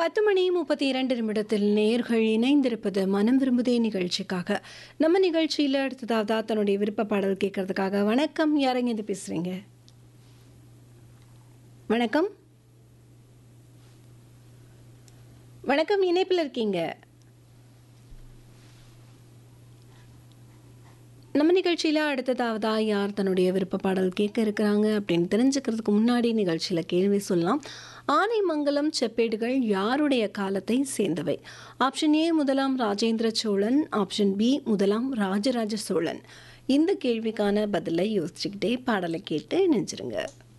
பத்து மணி முப்பத்தி இரண்டு நிமிடத்தில் நேர்கள் இணைந்திருப்பது மனம் விரும்புதே நிகழ்ச்சிக்காக நம்ம நிகழ்ச்சியில் அடுத்ததாவது தன்னுடைய விருப்ப பாடல் கேட்கறதுக்காக வணக்கம் யாரங்க இது பேசுறீங்க வணக்கம் வணக்கம் இணைப்பில் இருக்கீங்க நம்ம நிகழ்ச்சியில் அடுத்ததாவதா யார் தன்னுடைய விருப்ப பாடல் கேட்க இருக்கிறாங்க அப்படின்னு தெரிஞ்சுக்கிறதுக்கு முன்னாடி நிகழ்ச்சியில் கேள்வி சொல்லலாம் ஆனைமங்கலம் செப்பேடுகள் யாருடைய காலத்தை சேர்ந்தவை ஆப்ஷன் ஏ முதலாம் ராஜேந்திர சோழன் ஆப்ஷன் பி முதலாம் ராஜராஜ சோழன் இந்த கேள்விக்கான பதிலை யோசிச்சுக்கிட்டே பாடலை கேட்டு நினைச்சிருங்க